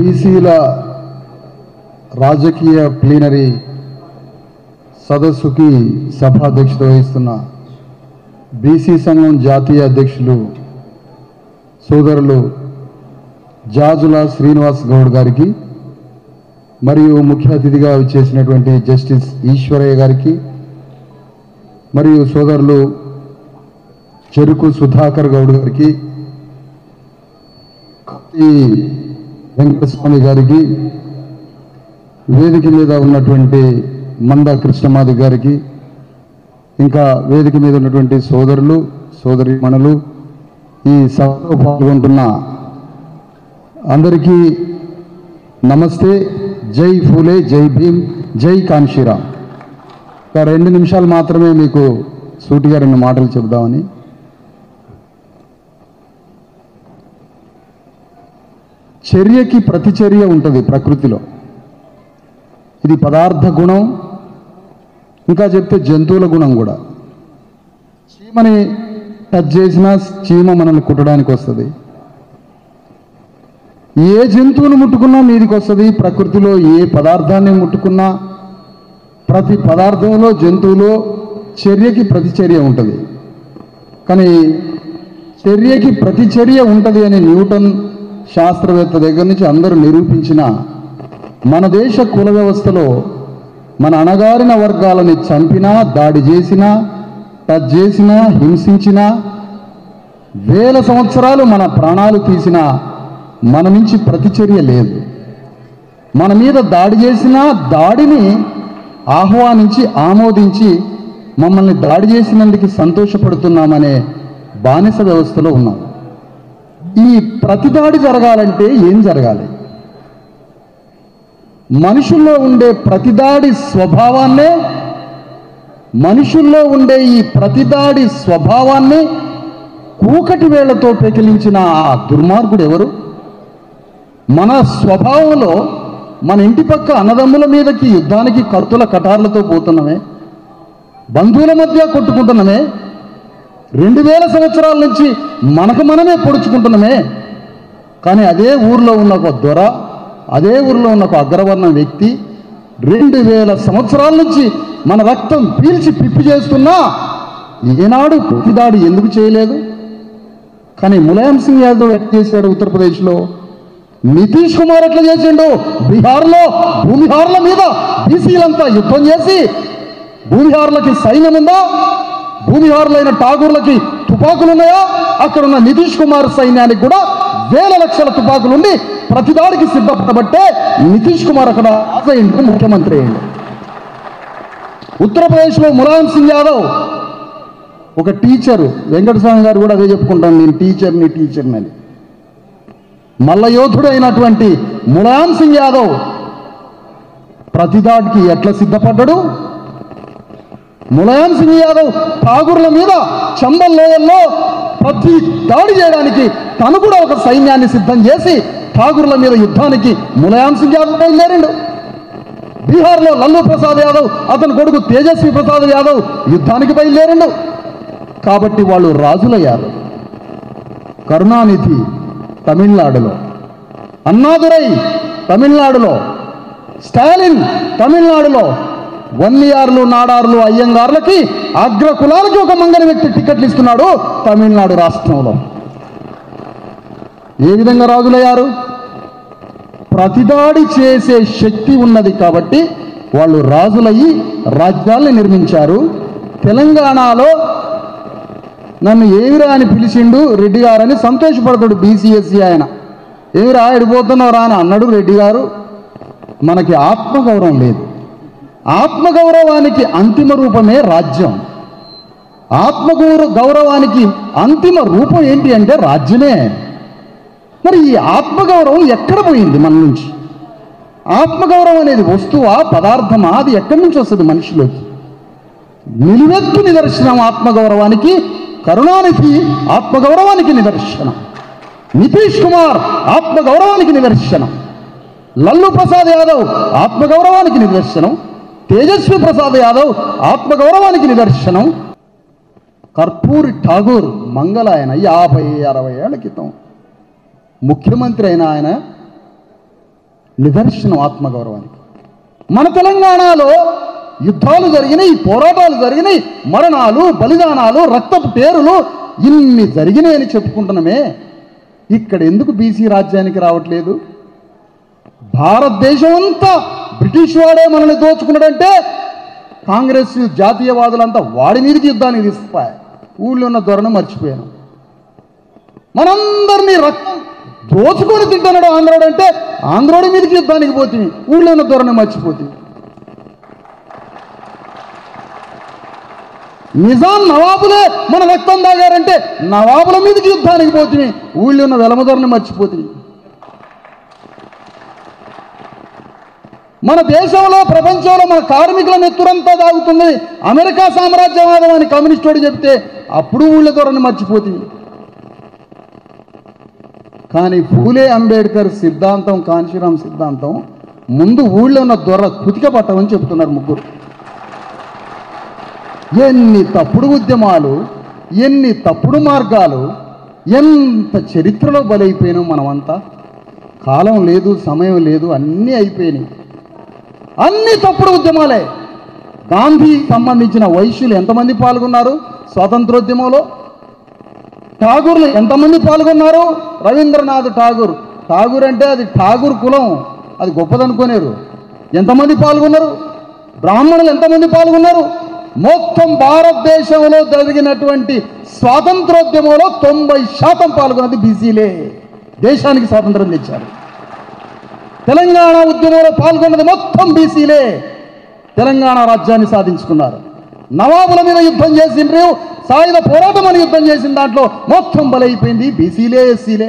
బీసీల రాజకీయ ప్లీనరీ సదస్సుకి సభాధ్యక్షత వహిస్తున్న బీసీ సంఘం జాతీయ అధ్యక్షులు సోదరులు జాజుల శ్రీనివాస్ గౌడ్ గారికి మరియు ముఖ్య అతిథిగా చేసినటువంటి జస్టిస్ ఈశ్వరయ్య గారికి మరియు సోదరులు చెరుకు సుధాకర్ గౌడ్ గారికి ఈ వెంకటస్వామి గారికి వేదిక మీద ఉన్నటువంటి మంద కృష్ణమాది గారికి ఇంకా వేదిక మీద ఉన్నటువంటి సోదరులు సోదరి మణులు ఈ సభలో పాల్గొంటున్న అందరికీ నమస్తే జై ఫూలే జై భీమ్ జై కాన్షీరామ్ ఒక రెండు నిమిషాలు మాత్రమే మీకు సూటిగా రెండు మాటలు చెబుదామని చర్యకి ప్రతిచర్య ఉంటుంది ప్రకృతిలో ఇది పదార్థ గుణం ఇంకా చెప్తే జంతువుల గుణం కూడా చీమని టచ్ చేసినా చీమ మనల్ని కుట్టడానికి వస్తుంది ఏ జంతువును ముట్టుకున్నా మీదికి వస్తుంది ప్రకృతిలో ఏ పదార్థాన్ని ముట్టుకున్నా ప్రతి పదార్థంలో జంతువులో చర్యకి ప్రతిచర్య ఉంటుంది కానీ చర్యకి ప్రతిచర్య ఉంటుంది అని న్యూటన్ శాస్త్రవేత్త దగ్గర నుంచి అందరూ నిరూపించిన మన దేశ కుల వ్యవస్థలో మన అణగారిన వర్గాలని చంపినా దాడి చేసినా టచ్ చేసినా హింసించినా వేల సంవత్సరాలు మన ప్రాణాలు తీసినా మన నుంచి ప్రతిచర్య లేదు మన మీద దాడి చేసినా దాడిని ఆహ్వానించి ఆమోదించి మమ్మల్ని దాడి చేసినందుకు సంతోషపడుతున్నామనే బానిస వ్యవస్థలో ఉన్నాం ఈ ప్రతిదాడి జరగాలంటే ఏం జరగాలి మనుషుల్లో ఉండే ప్రతిదాడి స్వభావాన్నే మనుషుల్లో ఉండే ఈ ప్రతిదాడి స్వభావాన్ని కూకటి వేళ్లతో పెకిలించిన ఆ దుర్మార్గుడు ఎవరు మన స్వభావంలో మన ఇంటి పక్క అన్నదమ్ముల మీదకి యుద్ధానికి కర్తుల కటార్లతో పోతున్నామే బంధువుల మధ్య కొట్టుకుంటున్నామే రెండు వేల సంవత్సరాల నుంచి మనకు మనమే పొడుచుకుంటున్నామే కానీ అదే ఊర్లో ఉన్న ఒక దొర అదే ఊర్లో ఉన్న ఒక అగ్రవర్ణ వ్యక్తి రెండు వేల సంవత్సరాల నుంచి మన రక్తం పీల్చి పిప్పి చేస్తున్నా ఏనాడు ప్రతిదాడి ఎందుకు చేయలేదు కానీ ములాయం సింగ్ యాదవ్ ఎట్లా చేశాడు ఉత్తరప్రదేశ్లో నితీష్ కుమార్ ఎట్లా చేసిండు బీహార్లో భూమిహార్ల మీద బీసీలంతా యుద్ధం చేసి భూమిహార్లకి సైన్యం ఉందా భూమిహారులైన ఠాగూర్లకి తుపాకులు ఉన్నాయా అక్కడ ఉన్న నితీష్ కుమార్ సైన్యానికి కూడా వేల లక్షల తుపాకులు ఉండి ప్రతిదాడికి సిద్ధపడబట్టే నితీష్ కుమార్ అక్కడ రాజయ్యిండు ముఖ్యమంత్రి అయ్యిండు ఉత్తరప్రదేశ్లో ములాయం సింగ్ యాదవ్ ఒక టీచరు వెంకటస్వామి గారు కూడా అదే చెప్పుకుంటాను నేను టీచర్ని టీచర్ని అని మల్లయోధుడు అయినటువంటి ములాయం సింగ్ యాదవ్ ప్రతిదాడికి ఎట్లా సిద్ధపడ్డాడు ములాయం సింగ్ యాదవ్ ఠాగూర్ల మీద చంబల్ లోయల్లో ప్రతి దాడి చేయడానికి తను కూడా ఒక సైన్యాన్ని సిద్ధం చేసి ఠాగూర్ల మీద యుద్ధానికి ములాయం సింగ్ యాదవ్ బయలుదేరిండు బీహార్లో లల్లు ప్రసాద్ యాదవ్ అతని కొడుకు తేజస్వి ప్రసాద్ యాదవ్ యుద్ధానికి బయలుదేరిండు కాబట్టి వాళ్ళు రాజులయ్యారు కరుణానిధి తమిళనాడులో అన్నాదురై తమిళనాడులో స్టాలిన్ తమిళనాడులో వన్నియార్లు నాడార్లు అయ్యంగార్లకి అగ్ర కులాలకి ఒక మంగళ వ్యక్తి టికెట్లు ఇస్తున్నాడు తమిళనాడు రాష్ట్రంలో ఏ విధంగా రాజులయ్యారు ప్రతిదాడి చేసే శక్తి ఉన్నది కాబట్టి వాళ్ళు రాజులయ్యి రాజ్యాల్ని నిర్మించారు తెలంగాణలో నన్ను ఏమిరా అని పిలిచిండు రెడ్డి గారు అని సంతోషపడతాడు బీసీఎస్సీ ఆయన ఏమిరా ఎడిపోతున్నావు రా అని అన్నాడు రెడ్డి గారు మనకి ఆత్మగౌరవం లేదు ఆత్మగౌరవానికి అంతిమ రూపమే రాజ్యం ఆత్మగౌరవ గౌరవానికి అంతిమ రూపం ఏంటి అంటే రాజ్యమే మరి ఈ ఆత్మగౌరవం ఎక్కడ పోయింది మన నుంచి ఆత్మగౌరవం అనేది వస్తువా పదార్థమా అది ఎక్కడి నుంచి వస్తుంది మనిషిలోకి నిలువెత్తు నిదర్శనం ఆత్మగౌరవానికి కరుణానిధి ఆత్మగౌరవానికి నిదర్శనం నితీష్ కుమార్ ఆత్మగౌరవానికి నిదర్శనం లల్లు ప్రసాద్ యాదవ్ ఆత్మగౌరవానికి నిదర్శనం తేజస్వి ప్రసాద్ యాదవ్ ఆత్మగౌరవానికి నిదర్శనం కర్పూరి ఠాగూర్ మంగళ ఆయన యాభై అరవై ఏళ్ల క్రితం ముఖ్యమంత్రి అయిన ఆయన నిదర్శనం ఆత్మగౌరవానికి మన తెలంగాణలో యుద్ధాలు జరిగినాయి పోరాటాలు జరిగినాయి మరణాలు బలిదానాలు రక్తపు పేరులు ఇన్ని జరిగినాయని చెప్పుకుంటున్నామే ఇక్కడ ఎందుకు బీసీ రాజ్యానికి రావట్లేదు భారతదేశం అంతా బ్రిటిష్ వాడే మనల్ని దోచుకున్నాడంటే కాంగ్రెస్ జాతీయవాదులంతా వాడి మీదకి యుద్ధానికి తీసుకుపోయాయి ఊళ్ళో ఉన్న ధోరణి మర్చిపోయాను మనందరినీ రక్తం దోచుకొని తింటున్నాడు ఆంధ్రోడు అంటే ఆంధ్రోడి మీదకి యుద్ధానికి పోతుంది ఊళ్ళో ఉన్న ధోరణి మర్చిపోతుంది నిజాం నవాబులే మన రక్తం తాగారంటే నవాబుల మీదకి యుద్ధానికి పోతుంది ఊళ్ళో ఉన్న వెలమధరని మర్చిపోతుంది మన దేశంలో ప్రపంచంలో మన కార్మికుల నెత్తురంతా తాగుతుంది అమెరికా సామ్రాజ్యవాదం అని కమ్యూనిస్టుడు చెప్తే అప్పుడు ఊళ్ళ ధోరణి మర్చిపోతుంది కానీ ఫూలే అంబేద్కర్ సిద్ధాంతం కాంశీరాం సిద్ధాంతం ముందు ఊళ్ళో ఉన్న దొర కుతిక పట్టమని చెప్తున్నారు ముగ్గురు ఎన్ని తప్పుడు ఉద్యమాలు ఎన్ని తప్పుడు మార్గాలు ఎంత చరిత్రలో బలైపోయినాం మనమంతా కాలం లేదు సమయం లేదు అన్నీ అయిపోయినాయి అన్ని తప్పుడు ఉద్యమాలే గాంధీ సంబంధించిన వైశ్యులు ఎంతమంది పాల్గొన్నారు స్వాతంత్రోద్యమంలో ఠాగూర్లు ఎంతమంది పాల్గొన్నారు రవీంద్రనాథ్ ఠాగూర్ ఠాగూర్ అంటే అది ఠాగూర్ కులం అది గొప్పదనుకోలేరు ఎంతమంది పాల్గొన్నారు బ్రాహ్మణులు ఎంతమంది పాల్గొన్నారు మొత్తం భారతదేశంలో జరిగినటువంటి స్వాతంత్రోద్యమంలో తొంభై శాతం పాల్గొన్నది బీసీలే దేశానికి స్వాతంత్రం తెచ్చారు తెలంగాణ ఉద్యమంలో పాల్గొన్నది మొత్తం బీసీలే తెలంగాణ రాజ్యాన్ని సాధించుకున్నారు నవాబుల మీద యుద్ధం చేసిండ్రు సాయుధ పోరాటం అని యుద్ధం చేసిన దాంట్లో మొత్తం బలైపోయింది బీసీలే ఎస్సీలే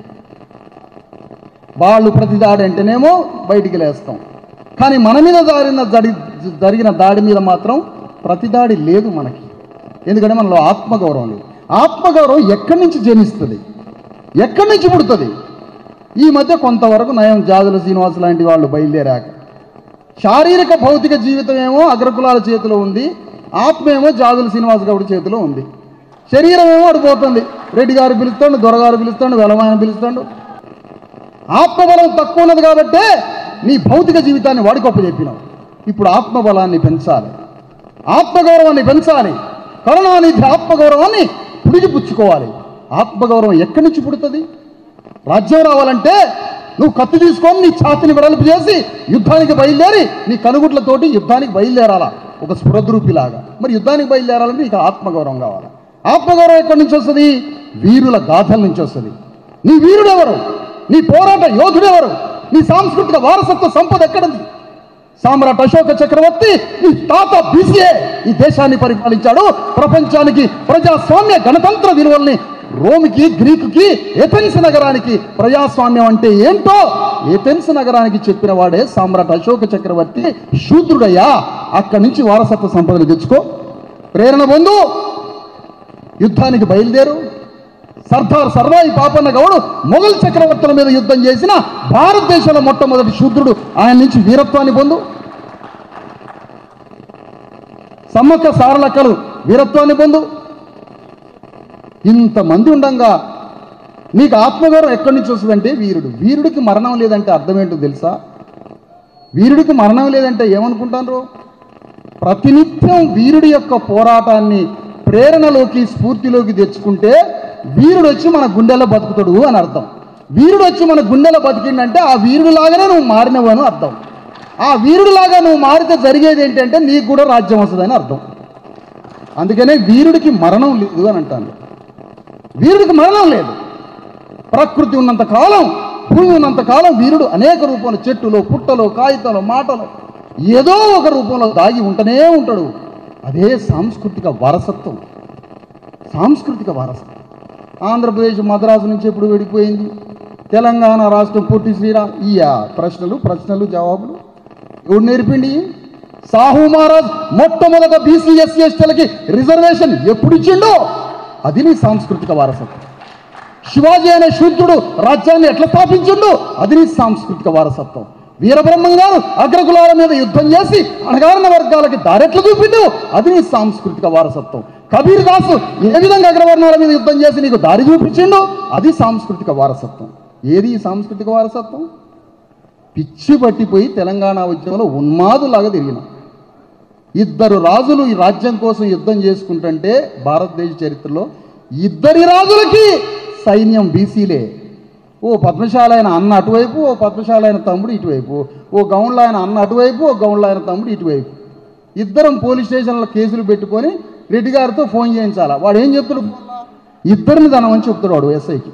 వాళ్ళు ప్రతి దాడి అంటేనేమో బయటికి లేస్తాం కానీ మన మీద జరిగిన జడి జరిగిన దాడి మీద మాత్రం ప్రతి దాడి లేదు మనకి ఎందుకంటే మనలో ఆత్మగౌరవం లేదు ఆత్మగౌరవం ఎక్కడి నుంచి జనిస్తుంది ఎక్కడి నుంచి పుడుతుంది ఈ మధ్య కొంతవరకు నయం జాదుల శ్రీనివాస్ లాంటి వాళ్ళు బయలుదేరాక శారీరక భౌతిక జీవితం ఏమో అగ్రకులాల చేతిలో ఉంది ఆత్మ ఏమో జాదుల శ్రీనివాస్ గౌడి చేతిలో ఉంది శరీరం ఏమో అడిపోతుంది రెడ్డి గారు పిలుస్తాడు దొరగారు పిలుస్తాడు వెలమాయన పిలుస్తాడు ఆత్మబలం తక్కువ ఉన్నది కాబట్టే నీ భౌతిక జీవితాన్ని వాడి గొప్ప చెప్పినావు ఇప్పుడు ఆత్మబలాన్ని పెంచాలి ఆత్మగౌరవాన్ని పెంచాలి కరుణానిధి ఆత్మగౌరవాన్ని పుడిచిపుచ్చుకోవాలి ఆత్మగౌరవం ఎక్కడి నుంచి పుడుతుంది రాజ్యం రావాలంటే నువ్వు కత్తి తీసుకొని నీ ఛాతిని వెడల్పు చేసి యుద్ధానికి బయలుదేరి నీ కనుగుట్లతోటి యుద్ధానికి బయలుదేరాలా ఒక స్ఫురద్రూపిలాగా మరి యుద్ధానికి బయలుదేరాలంటే నీకు ఆత్మగౌరవం కావాలి ఆత్మగౌరవం ఎక్కడి నుంచి వస్తుంది వీరుల గాథల నుంచి వస్తుంది నీ వీరుడెవరు నీ పోరాట యోధుడెవరు నీ సాంస్కృతిక వారసత్వ సంపద ఎక్కడుంది సామ్రాట్ అశోక చక్రవర్తి ఈ తాత బీసీఏ ఈ దేశాన్ని పరిపాలించాడు ప్రపంచానికి ప్రజాస్వామ్య గణతంత్ర విలువల్ని రోమికి గ్రీకుకి ఏథెన్స్ నగరానికి ప్రజాస్వామ్యం అంటే ఏంటో ఏథెన్స్ నగరానికి చెప్పిన వాడే సామ్రాట్ అశోక చక్రవర్తి శూద్రుడయ్యా అక్కడి నుంచి వారసత్వ సంపదలు తెచ్చుకో ప్రేరణ పొందు యుద్ధానికి బయలుదేరు సర్దార్ సర్వాయి పాపన్న గౌడు మొఘల్ చక్రవర్తుల మీద యుద్ధం చేసిన భారతదేశంలో మొట్టమొదటి శూద్రుడు ఆయన నుంచి వీరత్వాన్ని పొందు సమ్మక్క సారలక్కలు వీరత్వాన్ని పొందు ఇంతమంది ఉండంగా నీకు ఆత్మగౌరవం ఎక్కడి నుంచి వస్తుందంటే వీరుడు వీరుడికి మరణం లేదంటే అర్థం ఏంటో తెలుసా వీరుడికి మరణం లేదంటే ఏమనుకుంటారు ప్రతినిత్యం వీరుడి యొక్క పోరాటాన్ని ప్రేరణలోకి స్ఫూర్తిలోకి తెచ్చుకుంటే వీరుడు వచ్చి మన గుండెలో బతుకుతాడు అని అర్థం వీరుడు వచ్చి మన గుండెలో బతికిండంటే ఆ వీరుడిలాగానే నువ్వు మారినవు అని అర్థం ఆ వీరుడిలాగా నువ్వు మారితే జరిగేది ఏంటంటే నీకు కూడా రాజ్యం వస్తుందని అర్థం అందుకనే వీరుడికి మరణం లేదు అని అంటాను వీరుడికి మరణం లేదు ప్రకృతి ఉన్నంత కాలం భూమి ఉన్నంత కాలం వీరుడు అనేక రూపంలో చెట్టులో పుట్టలో కాగితాలో మాటలో ఏదో ఒక రూపంలో దాగి ఉంటూనే ఉంటాడు అదే సాంస్కృతిక వారసత్వం సాంస్కృతిక వారసత్వం ఆంధ్రప్రదేశ్ మద్రాసు నుంచి ఎప్పుడు విడిపోయింది తెలంగాణ రాష్ట్రం పొట్టి శ్రీరా ఈ ఆ ప్రశ్నలు ప్రశ్నలు జవాబులు ఎవడు నేర్పిండి సాహు మహారాజ్ మొట్టమొదట బీసీ ఎస్సీ ఎస్టీలకి రిజర్వేషన్ ఎప్పుడు ఇచ్చిండో అది నీ సాంస్కృతిక వారసత్వం శివాజీ అనే శూద్రుడు రాజ్యాన్ని ఎట్లా స్థాపించిండు అది నీ సాంస్కృతిక వారసత్వం వీరబ్రహ్మం గారు అగ్రకులాల మీద యుద్ధం చేసి అణగారిన వర్గాలకి దారెట్లు చూపిండు అది నీ సాంస్కృతిక వారసత్వం కబీర్ దాసు ఏ విధంగా అగ్రవర్ణాల మీద యుద్ధం చేసి నీకు దారి చూపించిండు అది సాంస్కృతిక వారసత్వం ఏది ఈ సాంస్కృతిక వారసత్వం పిచ్చి పట్టిపోయి తెలంగాణ ఉద్యమంలో ఉన్మాదులాగా తిరిగినాం ఇద్దరు రాజులు ఈ రాజ్యం కోసం యుద్ధం చేసుకుంటుంటే భారతదేశ చరిత్రలో ఇద్దరి రాజులకి సైన్యం బీసీలే ఓ పద్మశాల ఆయన అన్న అటువైపు ఓ పద్మశాల ఆయన తమ్ముడు ఇటువైపు ఓ గౌండ్ల ఆయన అన్న అటువైపు ఓ గౌండ్ల ఆయన తమ్ముడు ఇటువైపు ఇద్దరం పోలీస్ స్టేషన్లో కేసులు పెట్టుకొని రెడ్డి గారితో ఫోన్ చేయించాలా వాడు ఏం చెప్తాడు ఇద్దరిని దానమని చెప్తాడు వాడు ఎస్ఐకి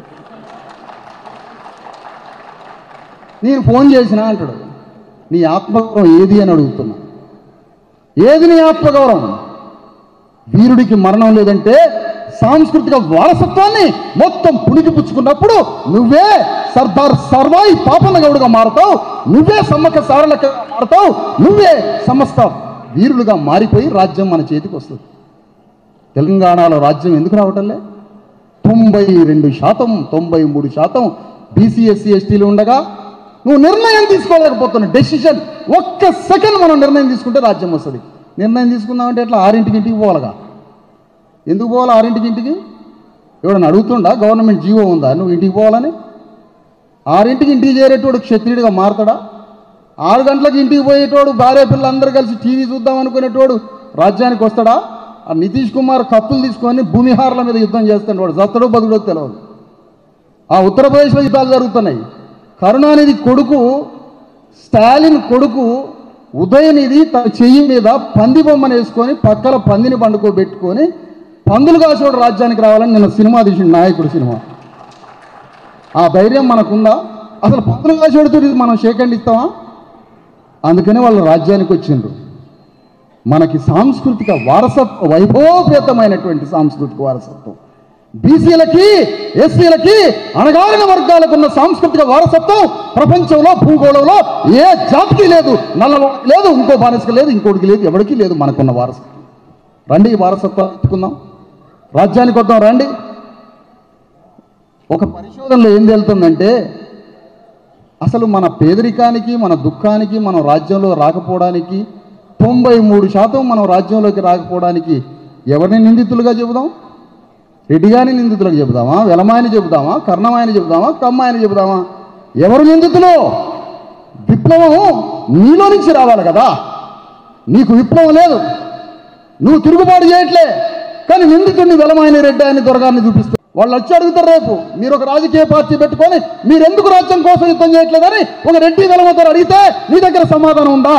నేను ఫోన్ చేసినా అంటాడు నీ ఆత్మగౌరవం ఏది అని అడుగుతున్నా ఏది నీ ఆత్మగౌరవం వీరుడికి మరణం లేదంటే సాంస్కృతిక వారసత్వాన్ని మొత్తం పుణికి పుచ్చుకున్నప్పుడు నువ్వే సర్దార్ సర్వాయి పాపన్న గౌడుగా మారతావు నువ్వే సమ్మక్క సారలక మారతావు నువ్వే సమస్త వీరులుగా మారిపోయి రాజ్యం మన చేతికి వస్తుంది తెలంగాణలో రాజ్యం ఎందుకు రావటంలే తొంభై రెండు శాతం తొంభై మూడు శాతం బీసీ ఎస్సీ ఎస్టీలు ఉండగా నువ్వు నిర్ణయం తీసుకోలేకపోతున్నావు డెసిషన్ ఒక్క సెకండ్ మనం నిర్ణయం తీసుకుంటే రాజ్యం వస్తుంది నిర్ణయం తీసుకుందామంటే ఎట్లా ఆరింటికి ఇంటికి పోవాలిగా ఎందుకు పోవాలి ఆరింటికి ఇంటికి ఎవడన్నా అడుగుతుండా గవర్నమెంట్ జీవో ఉందా నువ్వు ఇంటికి పోవాలని ఆరింటికి ఇంటికి చేరేటోడు క్షత్రియుడిగా మారతాడా ఆరు గంటలకు ఇంటికి పోయేటోడు భార్య పిల్లలందరూ కలిసి టీవీ చూద్దాం అనుకునేటోడు రాజ్యానికి వస్తాడా ఆ నితీష్ కుమార్ కత్తులు తీసుకొని భూమిహారుల మీద యుద్ధం చేస్తాడు వాడు చత్తడో బతుడో తెలియదు ఆ ఉత్తరప్రదేశ్లో యుద్ధాలు జరుగుతున్నాయి కరుణానిధి కొడుకు స్టాలిన్ కొడుకు ఉదయనిధి తన చెయ్యి మీద పంది బొమ్మను వేసుకొని పక్కల పందిని పండుకోబెట్టుకొని పందులు కాసోడు రాజ్యానికి రావాలని నిన్న సినిమా తీసిండు నాయకుడు సినిమా ఆ ధైర్యం మనకుందా అసలు పందులు కాసోడితో మనం షేకండ్ ఇస్తామా అందుకనే వాళ్ళు రాజ్యానికి వచ్చిండ్రు మనకి సాంస్కృతిక వారసత్వ వైభవపేతమైనటువంటి సాంస్కృతిక వారసత్వం బీసీలకి ఎస్సీలకి అణగారిన వర్గాలకు ఉన్న సాంస్కృతిక వారసత్వం ప్రపంచంలో భూగోళంలో ఏ జాతికి లేదు నల్లవాడికి లేదు ఇంకో బానిసకి లేదు ఇంకోటికి లేదు ఎవరికి లేదు మనకున్న వారసత్వం రండి ఈ వారసత్వం ఎత్తుకుందాం రాజ్యానికి వద్దాం రండి ఒక పరిశోధనలో ఏం తేలుతుందంటే అసలు మన పేదరికానికి మన దుఃఖానికి మనం రాజ్యంలో రాకపోవడానికి తొంభై మూడు శాతం మనం రాజ్యంలోకి రాకపోవడానికి ఎవరిని నిందితులుగా చెబుదాం రెడ్డిగాని నిందితులకు చెబుదామా వెలమాయని చెబుదామా కర్ణమాయని చెబుదామా కమ్మాయని చెబుదామా ఎవరు నిందితులు విప్లవం నీలో నుంచి రావాలి కదా నీకు విప్లవం లేదు నువ్వు తిరుగుబాటు చేయట్లే కానీ నిందితుడిని వెలమాయని రెడ్డి అని దొరగారిని చూపిస్తారు వాళ్ళు వచ్చి అడుగుతారు రేపు మీరు ఒక రాజకీయ పార్టీ పెట్టుకొని మీరు ఎందుకు రాజ్యం కోసం యుద్ధం చేయట్లేదని ఒక రెడ్డి వెలమతో అడిగితే నీ దగ్గర సమాధానం ఉందా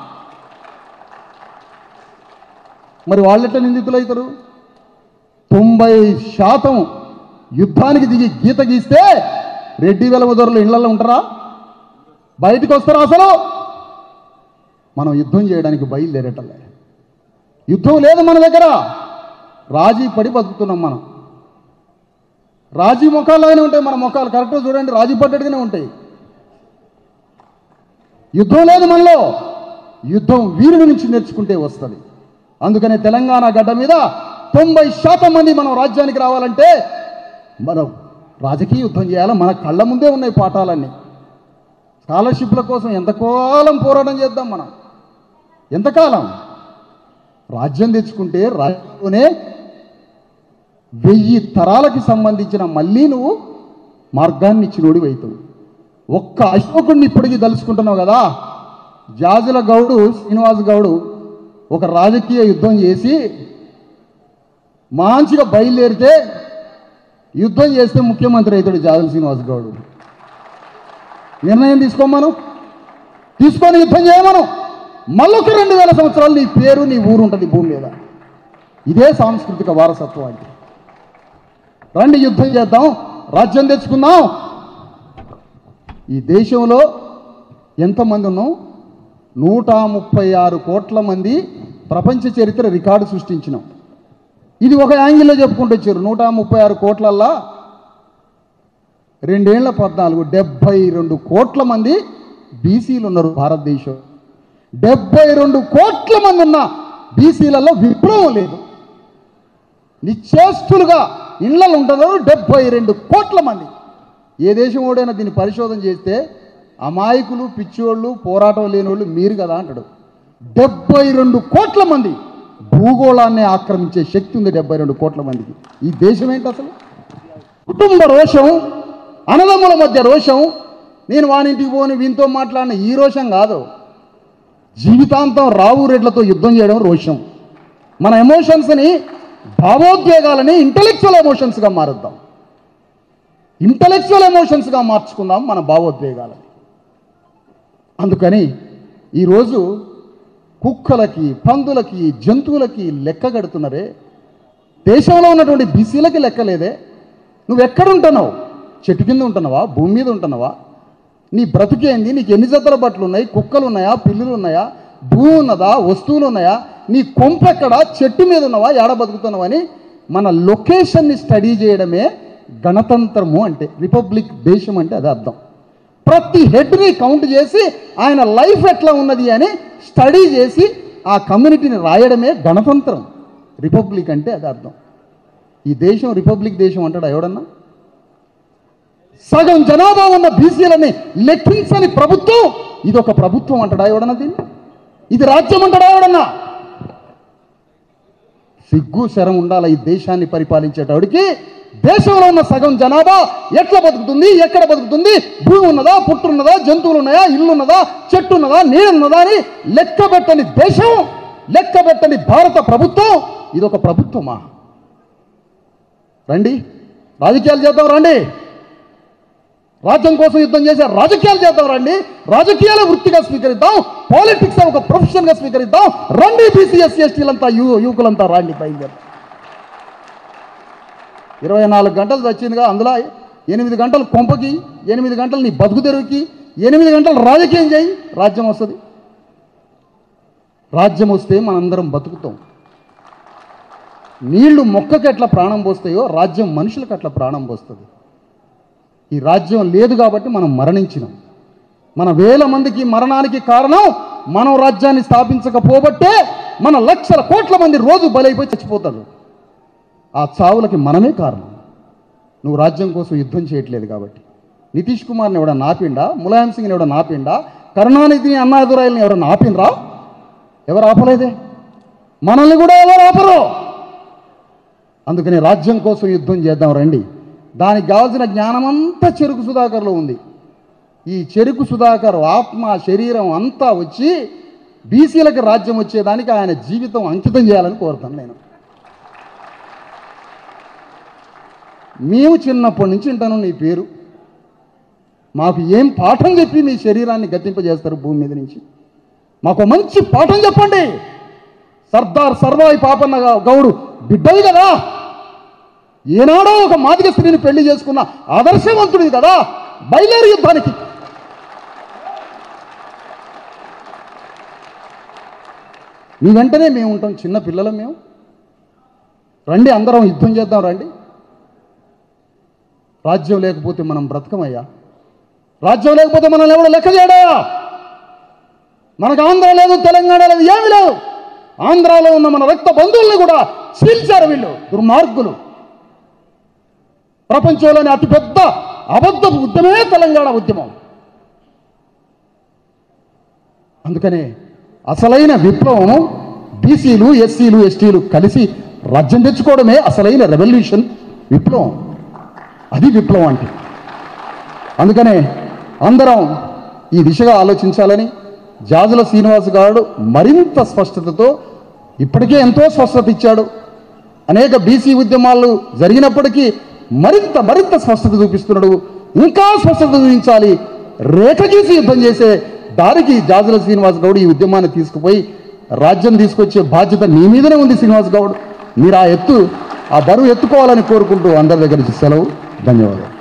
మరి వాళ్ళెట్లా నిందితులు అవుతారు తొంభై శాతం యుద్ధానికి దిగి గీత గీస్తే రెడ్డి వెలమదొరలు ఇళ్లలో ఉంటారా బయటికి వస్తారా అసలు మనం యుద్ధం చేయడానికి బయలుదేరేటలే యుద్ధం లేదు మన దగ్గర రాజీ పడి బతుకుతున్నాం మనం రాజీ ముఖాల్లోనే ఉంటాయి మన ముఖాలు కరెక్ట్గా చూడండి రాజీ పడ్డట్టుగానే ఉంటాయి యుద్ధం లేదు మనలో యుద్ధం వీరుడి నుంచి నేర్చుకుంటే వస్తుంది అందుకనే తెలంగాణ గడ్డ మీద తొంభై శాతం మంది మనం రాజ్యానికి రావాలంటే మనం రాజకీయ యుద్ధం చేయాలి మన కళ్ళ ముందే ఉన్నాయి పాఠాలన్నీ స్కాలర్షిప్ల కోసం ఎంతకాలం పోరాటం చేద్దాం మనం ఎంతకాలం రాజ్యం తెచ్చుకుంటే రాజ్యంలోనే వెయ్యి తరాలకి సంబంధించిన మళ్ళీ నువ్వు మార్గాన్ని ఇచ్చినోడి అవుతావు ఒక్క అశోకుడిని ఇప్పటికీ తలుచుకుంటున్నావు కదా జాజుల గౌడు శ్రీనివాస్ గౌడు ఒక రాజకీయ యుద్ధం చేసి మంచిగా బయలుదేరితే యుద్ధం చేస్తే ముఖ్యమంత్రి అవుతాడు జాజుల శ్రీనివాస్ గౌడు నిర్ణయం తీసుకోమను తీసుకొని యుద్ధం చేయమను మళ్ళొక రెండు వేల సంవత్సరాలు నీ పేరు నీ ఊరు ఉంటుంది భూమి మీద ఇదే సాంస్కృతిక వారసత్వం అంటే రండి యుద్ధం చేద్దాం రాజ్యం తెచ్చుకుందాం ఈ దేశంలో ఎంతమంది ఉన్నాం నూట ముప్పై ఆరు కోట్ల మంది ప్రపంచ చరిత్ర రికార్డు సృష్టించినాం ఇది ఒక యాంగిల్లో చెప్పుకుంటూ వచ్చారు నూట ముప్పై ఆరు కోట్లల్లా రెండేళ్ల పద్నాలుగు డెబ్బై రెండు కోట్ల మంది బీసీలు ఉన్నారు భారతదేశం డెబ్బై రెండు కోట్ల మంది ఉన్న బీసీలలో విప్లవం లేదు నిశ్చేష్టులుగా ఇళ్లలో ఉంటున్నారు డెబ్బై రెండు కోట్ల మంది ఏ దేశం ఓడైనా దీన్ని పరిశోధన చేస్తే అమాయకులు పిచ్చోళ్ళు పోరాటం లేని వాళ్ళు మీరు కదా అంటాడు డెబ్బై రెండు కోట్ల మంది భూగోళాన్ని ఆక్రమించే శక్తి ఉంది డెబ్బై రెండు కోట్ల మందికి ఈ దేశం ఏంటి అసలు కుటుంబ రోషం అన్నదమ్ముల మధ్య రోషం నేను వానింటికి పోని వీనితో మాట్లాడిన ఈ రోషం కాదు జీవితాంతం రావు రెడ్లతో యుద్ధం చేయడం రోషం మన ఎమోషన్స్ని భావోద్వేగాలని ఇంటలెక్చువల్ ఎమోషన్స్గా మారుద్దాం ఇంటలెక్చువల్ ఎమోషన్స్గా మార్చుకుందాం మన భావోద్వేగాలని అందుకని ఈరోజు కుక్కలకి పందులకి జంతువులకి లెక్క కడుతున్నారే దేశంలో ఉన్నటువంటి బీసీలకి లెక్కలేదే నువ్వు ఎక్కడుంటున్నావు చెట్టు కింద ఉంటున్నావా భూమి మీద ఉంటున్నావా నీ బ్రతికేంది నీకు ఎన్ని జతల బట్టలు ఉన్నాయి కుక్కలు ఉన్నాయా పిల్లులు ఉన్నాయా భూమి ఉన్నదా వస్తువులు ఉన్నాయా నీ కొంపెక్కడా చెట్టు మీద ఉన్నావా ఏడ బతుకుతున్నావా అని మన లొకేషన్ని స్టడీ చేయడమే గణతంత్రము అంటే రిపబ్లిక్ దేశం అంటే అది అర్థం ప్రతి హెడ్ని కౌంట్ చేసి ఆయన లైఫ్ ఎట్లా ఉన్నది అని స్టడీ చేసి ఆ కమ్యూనిటీని రాయడమే గణతంత్రం రిపబ్లిక్ అంటే అది అర్థం ఈ దేశం రిపబ్లిక్ దేశం అంటాడు ఎవడన్నా సగం జనాభా ఉన్న బీసీలని లెక్కించని ప్రభుత్వం ఇది ఒక ప్రభుత్వం అంటాడా ఎవడన్నా దీన్ని ఇది రాజ్యం అంటాడా ఎవడన్నా సిగ్గు శరం ఉండాలి ఈ దేశాన్ని పరిపాలించేటవాడికి దేశంలో ఉన్న సగం జనాభా ఎట్లా బతుకుతుంది ఎక్కడ బతుకుతుంది భూమి ఉన్నదా పుట్టు ఉన్నదా జంతువులు ఉన్నాయా ఇల్లు ఉన్నదా చెట్టు ఉన్నదా నీళ్ళు ఉన్నదా అని లెక్క పెట్టని దేశం లెక్క పెట్టని భారత ప్రభుత్వం ఇది ఒక ప్రభుత్వమా రండి రాజకీయాలు చేద్దాం రండి రాజ్యం కోసం యుద్ధం చేసే రాజకీయాలు చేద్దాం రండి రాజకీయాల వృత్తిగా స్వీకరిద్దాం పాలిటిక్స్ ఒక ప్రొఫెషన్గా స్వీకరిద్దాం రండి బీసీ ఎస్సీ ఎస్టీలంతా యు యువకులంతా రండి బయలుదేరు ఇరవై నాలుగు గంటలు వచ్చిందిగా అందులో ఎనిమిది గంటలు కొంపకి ఎనిమిది గంటలు నీ బతుకు తెరువుకి ఎనిమిది గంటలు రాజకీయం చేయి రాజ్యం వస్తుంది రాజ్యం వస్తే మనందరం బతుకుతాం నీళ్లు మొక్కకి ఎట్లా ప్రాణం పోస్తాయో రాజ్యం మనుషులకు అట్లా ప్రాణం పోస్తుంది ఈ రాజ్యం లేదు కాబట్టి మనం మరణించినాం మన వేల మందికి మరణానికి కారణం మనం రాజ్యాన్ని స్థాపించకపోబట్టే మన లక్షల కోట్ల మంది రోజు బలైపోయి చచ్చిపోతారు ఆ చావులకి మనమే కారణం నువ్వు రాజ్యం కోసం యుద్ధం చేయట్లేదు కాబట్టి నితీష్ కుమార్ని ఎవడ నాపిండా ములాయం సింగ్ని ఎవడ నాపిండా కరుణానిధిని అన్నాదురాయల్ని ఎవడ నాపినరా ఎవరు ఆపలేదే మనల్ని కూడా ఎవరు ఆపరు అందుకని రాజ్యం కోసం యుద్ధం చేద్దాం రండి దానికి కావాల్సిన జ్ఞానమంతా చెరుకు సుధాకర్లో ఉంది ఈ చెరుకు సుధాకర్ ఆత్మ శరీరం అంతా వచ్చి బీసీలకు రాజ్యం వచ్చేదానికి ఆయన జీవితం అంకితం చేయాలని కోరుతాను నేను మేము చిన్నప్పటి నుంచి వింటాను నీ పేరు మాకు ఏం పాఠం చెప్పి మీ శరీరాన్ని గతింపజేస్తారు భూమి మీద నుంచి మాకు మంచి పాఠం చెప్పండి సర్దార్ సర్వాయి పాపన్న గా- గౌడు బిడ్డవి కదా ఏనాడో ఒక మాదిగ స్త్రీని పెళ్లి చేసుకున్న ఆదర్శవంతుడిది కదా బయలుదేరి యుద్ధానికి మీ వెంటనే మేము ఉంటాం చిన్న పిల్లలం మేము రండి అందరం యుద్ధం చేద్దాం రండి రాజ్యం లేకపోతే మనం బ్రతకమయ్యా రాజ్యం లేకపోతే మనల్ని ఎవడు లెక్క చేయడా మనకు ఆంధ్ర లేదు తెలంగాణ లేదు ఏమీ లేదు ఆంధ్రాలో ఉన్న మన రక్త బంధువుల్ని కూడా చీల్చారు వీళ్ళు దుర్మార్గులు ప్రపంచంలోని అతిపెద్ద అబద్ధ ఉద్యమే తెలంగాణ ఉద్యమం అందుకనే అసలైన విప్లవం బీసీలు ఎస్సీలు ఎస్టీలు కలిసి రాజ్యం తెచ్చుకోవడమే అసలైన రెవల్యూషన్ విప్లవం అది విప్లవం అంటే అందుకనే అందరం ఈ దిశగా ఆలోచించాలని జాజుల శ్రీనివాస్ గారు మరింత స్పష్టతతో ఇప్పటికే ఎంతో స్పష్టత ఇచ్చాడు అనేక బీసీ ఉద్యమాలు జరిగినప్పటికీ మరింత మరింత స్పష్టత చూపిస్తున్నాడు ఇంకా స్పష్టత చూపించాలి రేఖ గీసి యుద్ధం చేసే దారికి జాజుల శ్రీనివాస్ గౌడ్ ఈ ఉద్యమాన్ని తీసుకుపోయి రాజ్యం తీసుకొచ్చే బాధ్యత నీ మీదనే ఉంది శ్రీనివాస్ గౌడ్ మీరు ఆ ఎత్తు ఆ బరువు ఎత్తుకోవాలని కోరుకుంటూ అందరి దగ్గర నుంచి సెలవు ధన్యవాదాలు